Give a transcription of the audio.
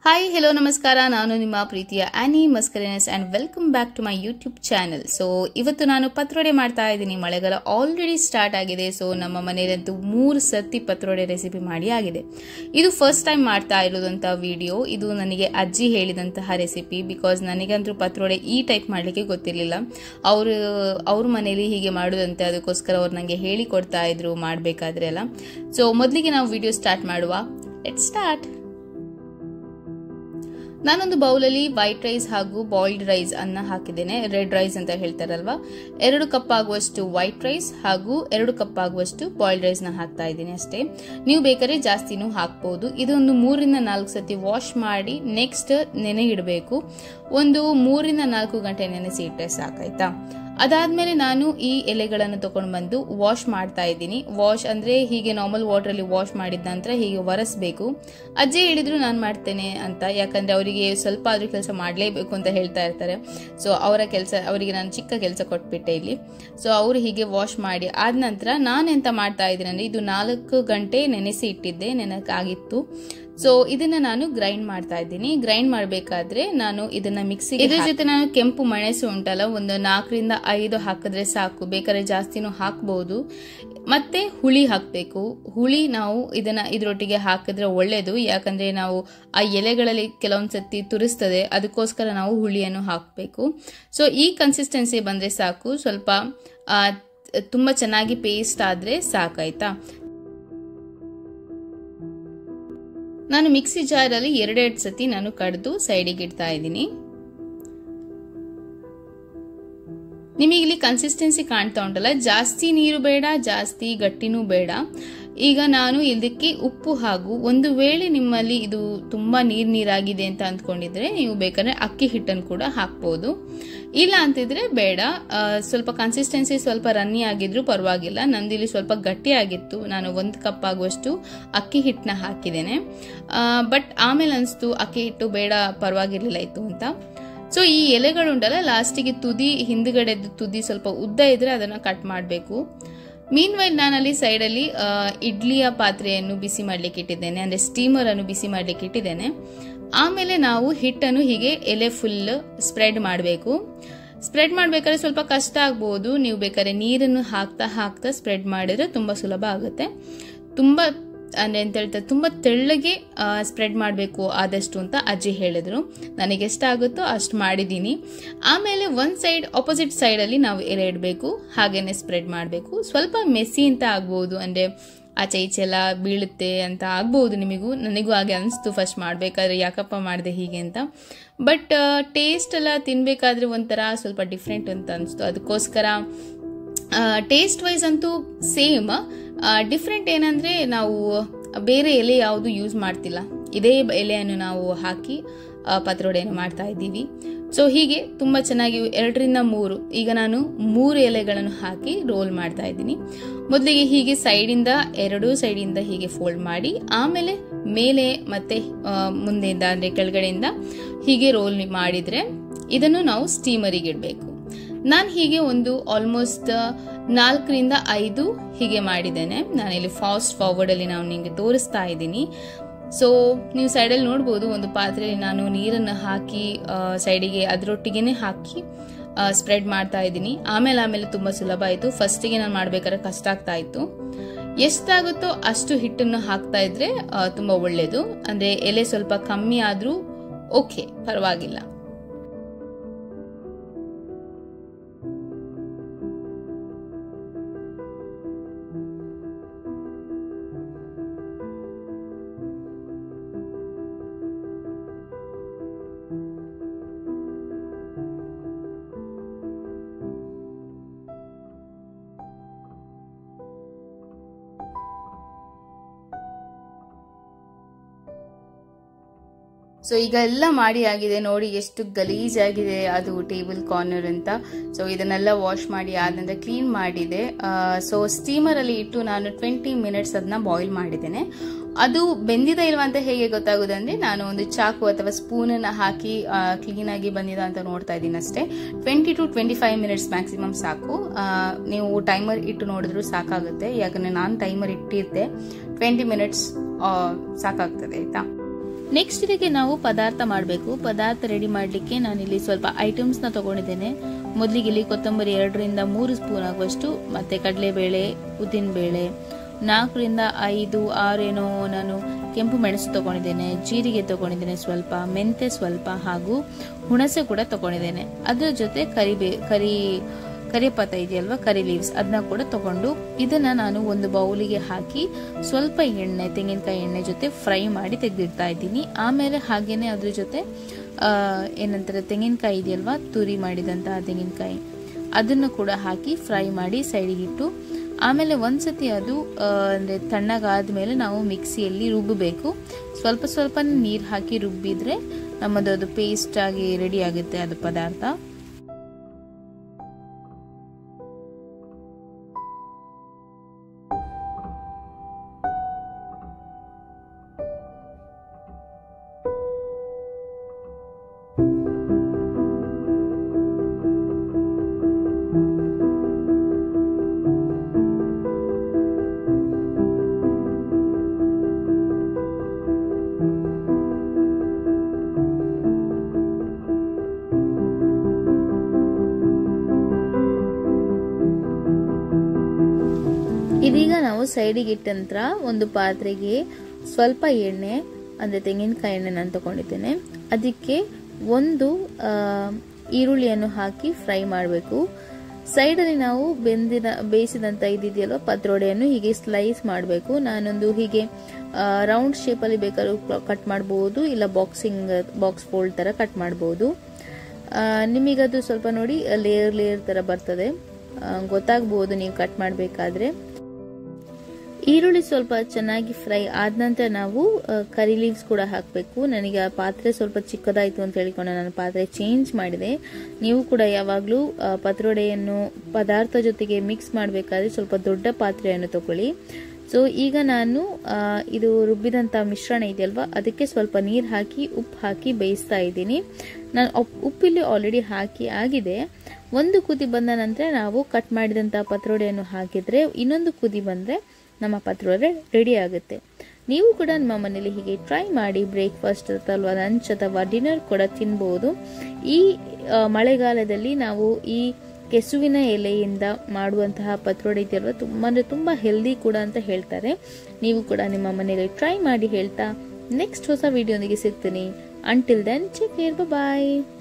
hi hello ನಮಸ್ಕಾರ ನಾನು ನಿಮ್ಮ ಪ್ರೀತಿಯ Annie Mascarenhas and welcome back to my YouTube channel so ಇವತ್ತು ನಾನು ಪತ್ರೊಡೆ ಮಾಡ್ತಾ ಇದ್ದೀನಿ ಮಳೆಗಾಲ ಆಲ್ರೆಡಿ ಸ್ಟಾರ್ಟ್ ಆಗಿದೆ ಸೊ ನಮ್ಮ ಮನೆಯಲ್ಲಂತೂ ಮೂರು ಸತಿ ಪತ್ರೊಡೆ ರೆಸಿಪಿ ಮಾಡಿ ಆಗಿದೆ ಇದು ಫಸ್ಟ್ ಟೈಮ್ ಮಾಡ್ತಾ ಇರೋದಂಥ ವಿಡಿಯೋ ಇದು ನನಗೆ ಅಜ್ಜಿ ಹೇಳಿದಂತಹ ರೆಸಿಪಿ ಬಿಕಾಸ್ ನನಗಂತೂ ಪತ್ರೊಡೆ ಈ ಟೈಪ್ ಮಾಡಲಿಕ್ಕೆ ಗೊತ್ತಿರಲಿಲ್ಲ ಅವರು ಅವ್ರ ಮನೇಲಿ ಹೀಗೆ ಮಾಡೋದಂತೆ ಅದಕ್ಕೋಸ್ಕರ ಅವ್ರು ನನಗೆ ಹೇಳಿ ಕೊಡ್ತಾ ಇದ್ರು ಮಾಡಬೇಕಾದ್ರೆ ಎಲ್ಲ ಸೊ ಮೊದಲಿಗೆ ನಾವು ವಿಡಿಯೋ ಸ್ಟಾರ್ಟ್ ಮಾಡುವ ಲೆಟ್ ಸ್ಟಾರ್ಟ್ ನಾನೊಂದು ಬೌಲಲ್ಲಿ ವೈಟ್ ರೈಸ್ ಹಾಗೂ ಬಾಯ್ಲ್ಡ್ ರೈಸ್ ಅನ್ನ ಹಾಕಿದ್ದೇನೆ ರೆಡ್ ರೈಸ್ ಅಂತ ಹೇಳ್ತಾರಲ್ವಾ ಎರಡು ಕಪ್ ಆಗುವಷ್ಟು ವೈಟ್ ರೈಸ್ ಹಾಗೂ ಎರಡು ಕಪ್ ಆಗುವಷ್ಟು ಬಾಯ್ಲ್ಡ್ ರೈಸ್ ನ ಹಾಕ್ತಾ ಇದ್ದೀನಿ ಅಷ್ಟೇ ನೀವು ಬೇಕಾದ್ರೆ ಜಾಸ್ತಿನೂ ಹಾಕ್ಬಹುದು ಇದೊಂದು ಮೂರಿಂದ ನಾಲ್ಕು ಸತಿ ವಾಶ್ ಮಾಡಿ ನೆಕ್ಸ್ಟ್ ನೆನೆ ಇಡಬೇಕು ಒಂದು ಮೂರಿಂದ ನಾಲ್ಕು ಗಂಟೆ ನೆನೆಸಿ ಇಟ್ಟರೆ ಸಾಕಾಯ್ತಾ ಅದಾದ್ಮೇಲೆ ನಾನು ಈ ಎಲೆಗಳನ್ನು ತಗೊಂಡು ಬಂದು ವಾಶ್ ಮಾಡ್ತಾ ಇದ್ದೀನಿ ವಾಶ್ ಅಂದ್ರೆ ಹೀಗೆ ನಾರ್ಮಲ್ ವಾಟರ್ ಅಲ್ಲಿ ವಾಶ್ ಮಾಡಿದ ನಂತರ ಹೀಗೆ ಒರೆಸ್ಬೇಕು ಅಜ್ಜಿ ಹೇಳಿದ್ರು ನಾನು ಮಾಡ್ತೇನೆ ಅಂತ ಯಾಕಂದ್ರೆ ಅವರಿಗೆ ಸ್ವಲ್ಪ ಆದ್ರೂ ಕೆಲಸ ಮಾಡಲೇಬೇಕು ಅಂತ ಹೇಳ್ತಾ ಇರ್ತಾರೆ ಸೊ ಅವರ ಕೆಲಸ ಅವರಿಗೆ ನಾನು ಚಿಕ್ಕ ಕೆಲಸ ಕೊಟ್ಬಿಟ್ಟೆ ಇಲ್ಲಿ ಸೊ ಅವರು ಹೀಗೆ ವಾಶ್ ಮಾಡಿ ಆದ ನಂತರ ನಾನು ಎಂತ ಮಾಡ್ತಾ ಇದ್ದೀನಿ ಅಂದ್ರೆ ಇದು ನಾಲ್ಕು ಗಂಟೆ ನೆನೆಸಿ ಇಟ್ಟಿದ್ದೆ ನೆನಕಾಗಿತ್ತು ಸೊ ಇದನ್ನ ನಾನು ಗ್ರೈಂಡ್ ಮಾಡ್ತಾ ಇದ್ದೀನಿ ಗ್ರೈಂಡ್ ಮಾಡಬೇಕಾದ್ರೆ ನಾನು ಇದನ್ನ ಮಿಕ್ಸಿ ಇದ್ರ ಜೊತೆ ನಾನು ಕೆಂಪು ಮೆಣಸು ಉಂಟಲ್ಲ ಒಂದು ನಾಲ್ಕರಿಂದ ಐದು ಹಾಕಿದ್ರೆ ಸಾಕು ಬೇಕಾದ್ರೆ ಜಾಸ್ತಿನೂ ಹಾಕ್ಬಹುದು ಮತ್ತೆ ಹುಳಿ ಹಾಕಬೇಕು ಹುಳಿ ನಾವು ಇದನ್ನ ಇದ್ರೊಟ್ಟಿಗೆ ಹಾಕಿದ್ರೆ ಒಳ್ಳೇದು ಯಾಕಂದ್ರೆ ನಾವು ಆ ಎಲೆಗಳಲ್ಲಿ ಕೆಲವೊಂದ್ಸತಿ ತುರಿಸ್ತದೆ ಅದಕ್ಕೋಸ್ಕರ ನಾವು ಹುಳಿಯನ್ನು ಹಾಕಬೇಕು ಸೊ ಈ ಕನ್ಸಿಸ್ಟೆನ್ಸಿ ಬಂದ್ರೆ ಸಾಕು ಸ್ವಲ್ಪ ತುಂಬಾ ಚೆನ್ನಾಗಿ ಪೇಸ್ಟ್ ಆದ್ರೆ ಸಾಕಾಯ್ತಾ ನಾನು ಮಿಕ್ಸಿ ಜಾರಲ್ಲಿ ಎರಡೆರಡು ಸತಿ ನಾನು ಕಡ್ದು ಸೈಡಿಗೆ ಇಡ್ತಾ ಇದ್ದೀನಿ ನಿಮಗೆ ಇಲ್ಲಿ ಕನ್ಸಿಸ್ಟೆನ್ಸಿ ಕಾಣ್ತಾ ಉಂಟಲ್ಲ ಜಾಸ್ತಿ ನೀರು ಬೇಡ ಜಾಸ್ತಿ ಗಟ್ಟಿನೂ ಬೇಡ ಈಗ ನಾನು ಇದಕ್ಕೆ ಉಪ್ಪು ಹಾಗೂ ಒಂದು ವೇಳೆ ನಿಮ್ಮಲ್ಲಿ ಇದು ತುಂಬಾ ನೀರ್ ನೀರಾಗಿದೆ ಅಂತ ಅಂದ್ಕೊಂಡಿದ್ರೆ ನೀವು ಬೇಕಾದ್ರೆ ಅಕ್ಕಿ ಹಿಟ್ಟನ್ನು ಕೂಡ ಹಾಕ್ಬೋದು ಇಲ್ಲ ಅಂತಿದ್ರೆ ಬೇಡ ಸ್ವಲ್ಪ ಕನ್ಸಿಸ್ಟೆನ್ಸಿ ಸ್ವಲ್ಪ ರನ್ನಿ ಆಗಿದ್ರು ಪರವಾಗಿಲ್ಲ ನಂದಿಲ್ಲಿ ಸ್ವಲ್ಪ ಗಟ್ಟಿ ಆಗಿತ್ತು ನಾನು ಒಂದು ಕಪ್ ಆಗುವಷ್ಟು ಅಕ್ಕಿ ಹಿಟ್ಟನ್ನ ಹಾಕಿದ್ದೇನೆ ಬಟ್ ಆಮೇಲೆ ಅನಿಸ್ತು ಅಕ್ಕಿ ಹಿಟ್ಟು ಬೇಡ ಪರವಾಗಿರ್ಲಿಲ್ಲ ಇತ್ತು ಅಂತ ಸೊ ಈ ಎಲೆಗಳುಂಟಲ್ಲ ಲಾಸ್ಟಿಗೆ ತುದಿ ಹಿಂದ್ಗಡೆದು ತುದಿ ಸ್ವಲ್ಪ ಉದ್ದ ಇದ್ರೆ ಅದನ್ನ ಕಟ್ ಮಾಡಬೇಕು ಮೀನ್ ವೈಲ್ ನಾನಲ್ಲಿ ಸೈಡಲ್ಲಿ ಇಡ್ಲಿಯ ಪಾತ್ರೆಯನ್ನು ಬಿಸಿ ಮಾಡ್ಲಿಕ್ಕೆ ಇಟ್ಟಿದ್ದೇನೆ ಅಂದ್ರೆ ಸ್ಟೀಮರ್ ಅನ್ನು ಬಿಸಿ ಮಾಡ್ಲಿಕ್ಕೆ ಇಟ್ಟಿದ್ದೇನೆ ಆಮೇಲೆ ನಾವು ಹಿಟ್ಟನ್ನು ಹೀಗೆ ಎಲೆ ಫುಲ್ ಸ್ಪ್ರೆಡ್ ಮಾಡಬೇಕು ಸ್ಪ್ರೆಡ್ ಮಾಡ್ಬೇಕಾದ್ರೆ ಸ್ವಲ್ಪ ಕಷ್ಟ ಆಗ್ಬೋದು ನೀವು ಬೇಕಾದ್ರೆ ನೀರನ್ನು ಹಾಕ್ತಾ ಹಾಕ್ತಾ ಸ್ಪ್ರೆಡ್ ಮಾಡಿದ್ರೆ ತುಂಬಾ ಸುಲಭ ಆಗುತ್ತೆ ತುಂಬಾ ಅಂದ್ರೆ ಎಂತ ಹೇಳ್ತಾರೆ ತುಂಬಾ ತೆಳ್ಳಗೆ ಸ್ಪ್ರೆಡ್ ಮಾಡಬೇಕು ಆದಷ್ಟು ಅಂತ ಅಜ್ಜಿ ಹೇಳಿದ್ರು ನನಗೆ ಎಷ್ಟಾಗುತ್ತೋ ಅಷ್ಟು ಮಾಡಿದ್ದೀನಿ ಆಮೇಲೆ ಒಂದ್ ಸೈಡ್ ಆಪೋಸಿಟ್ ಸೈಡ್ ಅಲ್ಲಿ ನಾವು ಎಲೆ ಇಡಬೇಕು ಹಾಗೇನೆ ಸ್ಪ್ರೆಡ್ ಮಾಡಬೇಕು ಸ್ವಲ್ಪ ಮೆಸ್ಸಿ ಅಂತ ಆಗ್ಬೋದು ಅಂದ್ರೆ ಆಚೆ ಈಚೆ ಎಲ್ಲ ಬೀಳುತ್ತೆ ಅಂತ ಆಗ್ಬಹುದು ನಿಮಗೂ ನನಗೂ ಹಾಗೆ ಅನಿಸ್ತು ಫಸ್ಟ್ ಮಾಡಬೇಕಾದ್ರೆ ಯಾಕಪ್ಪ ಮಾಡಿದೆ ಹೀಗೆ ಅಂತ ಬಟ್ ಟೇಸ್ಟ್ ಎಲ್ಲ ತಿನ್ಬೇಕಾದ್ರೆ ಒಂಥರ ಸ್ವಲ್ಪ ಡಿಫ್ರೆಂಟ್ ಅಂತ ಅನಿಸ್ತು ಅದಕ್ಕೋಸ್ಕರ ಟೇಸ್ಟ್ ವೈಸ್ ಅಂತೂ ಸೇಮ್ ಡಿಫ್ರೆಂಟ್ ಏನಂದ್ರೆ ನಾವು ಬೇರೆ ಎಲೆ ಯಾವುದು ಯೂಸ್ ಮಾಡ್ತಿಲ್ಲ ಇದೇ ಎಲೆಯನ್ನು ನಾವು ಹಾಕಿ ಪತ್ರೊಡೆಯನ್ನು ಮಾಡ್ತಾ ಇದ್ದೀವಿ ಸೊ ಹೀಗೆ ತುಂಬಾ ಚೆನ್ನಾಗಿ ಎರಡರಿಂದ ಮೂರು ಈಗ ನಾನು ಮೂರು ಎಲೆಗಳನ್ನು ಹಾಕಿ ರೋಲ್ ಮಾಡ್ತಾ ಇದ್ದೀನಿ ಮೊದಲಿಗೆ ಹೀಗೆ ಸೈಡಿಂದ ಎರಡು ಸೈಡಿಂದ ಹೀಗೆ ಫೋಲ್ಡ್ ಮಾಡಿ ಆಮೇಲೆ ಮೇಲೆ ಮತ್ತೆ ಮುಂದೆಯಿಂದ ಅಂದ್ರೆ ಕೆಳಗಡೆಯಿಂದ ಹೀಗೆ ರೋಲ್ ಮಾಡಿದ್ರೆ ಇದನ್ನು ನಾವು ಸ್ಟೀಮರಿಗೆ ಇಡಬೇಕು ನಾನು ಹೀಗೆ ಒಂದು ಆಲ್ಮೋಸ್ಟ್ ನಾಲ್ಕರಿಂದ ಐದು ಹೀಗೆ ಮಾಡಿದ್ದೇನೆ ನಾನಿಲ್ಲಿ ಫಾಸ್ಟ್ ಫಾರ್ವರ್ಡ್ ಅಲ್ಲಿ ನಾವು ನಿಮಗೆ ತೋರಿಸ್ತಾ ಇದ್ದೀನಿ ಸೊ ನೀವು ಸೈಡಲ್ಲಿ ನೋಡ್ಬೋದು ಒಂದು ಪಾತ್ರೆಯಲ್ಲಿ ನಾನು ನೀರನ್ನು ಹಾಕಿ ಸೈಡಿಗೆ ಅದರೊಟ್ಟಿಗೆನೆ ಹಾಕಿ ಸ್ಪ್ರೆಡ್ ಮಾಡ್ತಾ ಇದ್ದೀನಿ ಆಮೇಲೆ ಆಮೇಲೆ ತುಂಬಾ ಸುಲಭ ಆಯಿತು ಫಸ್ಟಿಗೆ ನಾನು ಮಾಡ್ಬೇಕಾದ್ರೆ ಕಷ್ಟ ಆಗ್ತಾ ಇತ್ತು ಎಷ್ಟಾಗುತ್ತೋ ಅಷ್ಟು ಹಿಟ್ಟನ್ನು ಹಾಕ್ತಾ ಇದ್ರೆ ತುಂಬಾ ಒಳ್ಳೇದು ಅಂದ್ರೆ ಎಲೆ ಸ್ವಲ್ಪ ಕಮ್ಮಿ ಆದ್ರೂ ಓಕೆ ಪರವಾಗಿಲ್ಲ ಸೊ ಈಗ ಎಲ್ಲ ಮಾಡಿ ಆಗಿದೆ ನೋಡಿ ಎಷ್ಟು ಗಲೀಜಾಗಿದೆ ಅದು ಟೇಬಲ್ ಕಾರ್ನರ್ ಅಂತ ಸೊ ಇದನ್ನೆಲ್ಲ ವಾಶ್ ಮಾಡಿ ಆದ ನಂತರ ಕ್ಲೀನ್ ಮಾಡಿದೆ ಸೊ ಸ್ಟೀಮರ್ ಅಲ್ಲಿ ಇಟ್ಟು ನಾನು ಟ್ವೆಂಟಿ ಮಿನಿಟ್ಸ್ ಅದನ್ನ ಬಾಯ್ಲ್ ಮಾಡಿದ್ದೇನೆ ಅದು ಬೆಂದಿದ ಇಲ್ವಾ ಅಂತ ಹೇಗೆ ಗೊತ್ತಾಗೋದಂದ್ರೆ ನಾನು ಒಂದು ಚಾಕು ಅಥವಾ ಸ್ಪೂನ್ ಅನ್ನ ಹಾಕಿ ಕ್ಲೀನ್ ಆಗಿ ಬಂದಿದ ಅಂತ ನೋಡ್ತಾ ಇದ್ದೀನಿ ಅಷ್ಟೇ twenty to twenty five minutes maximum ಸಾಕು ನೀವು ಟೈಮರ್ ಇಟ್ಟು ನೋಡಿದ್ರು ಸಾಕಾಗುತ್ತೆ ಯಾಕಂದ್ರೆ ನಾನು ಟೈಮರ್ ಇಟ್ಟಿದ್ದೆ ಟ್ವೆಂಟಿ ಮಿನಿಟ್ಸ್ ಸಾಕಾಗ್ತದೆ ಆಯ್ತಾ ನೆಕ್ಸ್ಟ್ ಇದಕ್ಕೆ ನಾವು ಪದಾರ್ಥ ಮಾಡಬೇಕು ಪದಾರ್ಥ ರೆಡಿ ಮಾಡಲಿಕ್ಕೆ ನಾನಿಲ್ಲಿ ಸ್ವಲ್ಪ ಐಟಮ್ಸ್ನ ತಗೊಂಡಿದ್ದೇನೆ ಮೊದಲಿಗೆ ಇಲ್ಲಿ ಕೊತ್ತಂಬರಿ ಎರಡರಿಂದ ಮೂರು ಸ್ಪೂನ್ ಆಗುವಷ್ಟು ಮತ್ತೆ ಕಡಲೆಬೇಳೆ ಉದ್ದಿನಬೇಳೆ ನಾಲ್ಕರಿಂದ ಐದು ಆರೇನೋ ನಾನು ಕೆಂಪು ಮೆಣಸು ತಗೊಂಡಿದ್ದೇನೆ ಜೀರಿಗೆ ತಗೊಂಡಿದ್ದೇನೆ ಸ್ವಲ್ಪ ಮೆಂತೆ ಸ್ವಲ್ಪ ಹಾಗೂ ಹುಣಸೆ ಕೂಡ ತಗೊಂಡಿದ್ದೇನೆ ಅದರ ಜೊತೆ ಕರಿಬೇ ಕರಿ ಕರಿಪತ್ತ ಇದೆಯಲ್ವಾ ಕರಿ ಲೀವ್ಸ್ ಅದನ್ನ ಕೂಡ ತಗೊಂಡು ಇದನ್ನ ನಾನು ಒಂದು ಬೌಲಿಗೆ ಹಾಕಿ ಸ್ವಲ್ಪ ಎಣ್ಣೆ ತೆಂಗಿನಕಾಯಿ ಎಣ್ಣೆ ಜೊತೆ ಫ್ರೈ ಮಾಡಿ ತೆಗೆದಿಡ್ತಾ ಇದ್ದೀನಿ ಆಮೇಲೆ ಹಾಗೇನೆ ಅದ್ರ ಜೊತೆ ಏನಂತಾರೆ ತೆಂಗಿನಕಾಯಿ ಇದೆಯಲ್ವಾ ತುರಿ ಮಾಡಿದಂತಹ ತೆಂಗಿನಕಾಯಿ ಅದನ್ನು ಕೂಡ ಹಾಕಿ ಫ್ರೈ ಮಾಡಿ ಸೈಡಿಗಿಟ್ಟು ಆಮೇಲೆ ಒಂದ್ಸತಿ ಅದು ಅಂದರೆ ತಣ್ಣಗಾದ್ಮೇಲೆ ನಾವು ಮಿಕ್ಸಿಯಲ್ಲಿ ರುಬ್ಬಬೇಕು ಸ್ವಲ್ಪ ಸ್ವಲ್ಪ ನೀರು ಹಾಕಿ ರುಬ್ಬಿದ್ರೆ ನಮ್ಮದು ಅದು ಪೇಸ್ಟ್ ಆಗಿ ರೆಡಿ ಆಗುತ್ತೆ ಅದು ಪದಾರ್ಥ ಇದೀಗ ನಾವು ಸೈಡಿಗೆ ಇಟ್ಟ ನಂತರ ಒಂದು ಪಾತ್ರೆಗೆ ಸ್ವಲ್ಪ ಎಣ್ಣೆ ಅಂದರೆ ತೆಂಗಿನಕಾಯಿ ಎಣ್ಣೆ ನಾನು ತಗೊಂಡಿದ್ದೇನೆ ಅದಕ್ಕೆ ಒಂದು ಈರುಳ್ಳಿಯನ್ನು ಹಾಕಿ ಫ್ರೈ ಮಾಡಬೇಕು ಸೈಡಲ್ಲಿ ನಾವು ಬೆಂದಿದ ಬೇಯಿಸಿದಂಥ ಇದಿದೆಯಲ್ವ ಪತ್ರೊಡೆಯನ್ನು ಹೀಗೆ ಸ್ಲೈಸ್ ಮಾಡಬೇಕು ನಾನೊಂದು ಹೀಗೆ ರೌಂಡ್ ಶೇಪಲ್ಲಿ ಬೇಕಾದ್ರೂ ಕಟ್ ಮಾಡ್ಬೋದು ಇಲ್ಲ ಬಾಕ್ಸಿಂಗ್ ಬಾಕ್ಸ್ ಫೋಲ್ಡ್ ಥರ ಕಟ್ ಮಾಡ್ಬೋದು ನಿಮಗದು ಸ್ವಲ್ಪ ನೋಡಿ ಲೇಯರ್ ಲೇಯರ್ ಥರ ಬರ್ತದೆ ಗೊತ್ತಾಗ್ಬೋದು ನೀವು ಕಟ್ ಮಾಡಬೇಕಾದ್ರೆ ಈರುಳ್ಳಿ ಸ್ವಲ್ಪ ಚೆನ್ನಾಗಿ ಫ್ರೈ ಆದ ನಂತರ ನಾವು ಕರಿ ಲೀವ್ಸ್ ಕೂಡ ಹಾಕಬೇಕು ನನಗೆ ಆ ಪಾತ್ರೆ ಸ್ವಲ್ಪ ಚಿಕ್ಕದಾಯಿತು ಅಂತ ಹೇಳಿಕೊಂಡು ನಾನು ಪಾತ್ರೆ ಚೇಂಜ್ ಮಾಡಿದೆ ನೀವು ಕೂಡ ಯಾವಾಗಲೂ ಪತ್ರೊಡೆಯನ್ನು ಪದಾರ್ಥ ಜೊತೆಗೆ ಮಿಕ್ಸ್ ಮಾಡಬೇಕಾದ್ರೆ ಸ್ವಲ್ಪ ದೊಡ್ಡ ಪಾತ್ರೆಯನ್ನು ತಗೊಳ್ಳಿ ಸೊ ಈಗ ನಾನು ಇದು ರುಬ್ಬಿದಂಥ ಮಿಶ್ರಣ ಇದೆಯಲ್ವಾ ಅದಕ್ಕೆ ಸ್ವಲ್ಪ ನೀರು ಹಾಕಿ ಉಪ್ಪು ಹಾಕಿ ಬೇಯಿಸ್ತಾ ಇದ್ದೀನಿ ನಾನು ಉಪ್ಪಿಲ್ಲಿ ಆಲ್ರೆಡಿ ಹಾಕಿ ಆಗಿದೆ ಒಂದು ಕುದಿ ಬಂದ ನಂತರ ನಾವು ಕಟ್ ಮಾಡಿದಂಥ ಪತ್ರೊಡೆಯನ್ನು ಹಾಕಿದರೆ ಇನ್ನೊಂದು ಕುದಿ ಬಂದರೆ ನಮ್ಮ ಪತ್ರೊಡೆ ರೆಡಿ ಆಗುತ್ತೆ ನೀವು ಕೂಡ ನಿಮ್ಮ ಮನೇಲಿ ಹೀಗೆ ಟ್ರೈ ಮಾಡಿ ಬ್ರೇಕ್ಫಾಸ್ಟ್ ಅಥವಾ ಲಂಚ್ ಅಥವಾ ಡಿನ್ನರ್ ಕೂಡ ತಿನ್ಬೋದು ಈ ಮಳೆಗಾಲದಲ್ಲಿ ನಾವು ಈ ಕೆಸುವಿನ ಎಲೆಯಿಂದ ಮಾಡುವಂತಹ ಪತ್ರೊಡೆ ಇದೆಯಲ್ವ ತುಂಬ ಅಂದರೆ ತುಂಬ ಹೆಲ್ದಿ ಕೂಡ ಅಂತ ಹೇಳ್ತಾರೆ ನೀವು ಕೂಡ ನಿಮ್ಮ ಮನೆಯಲ್ಲಿ ಟ್ರೈ ಮಾಡಿ ಹೇಳ್ತಾ ನೆಕ್ಸ್ಟ್ ಹೊಸ ವಿಡಿಯೋನಿಗೆ ಸಿಗ್ತೀನಿ ಅಂಟಿಲ್ ದೆನ್ ಚೆಕ್ ಕೇರ್ ಬಾಯ್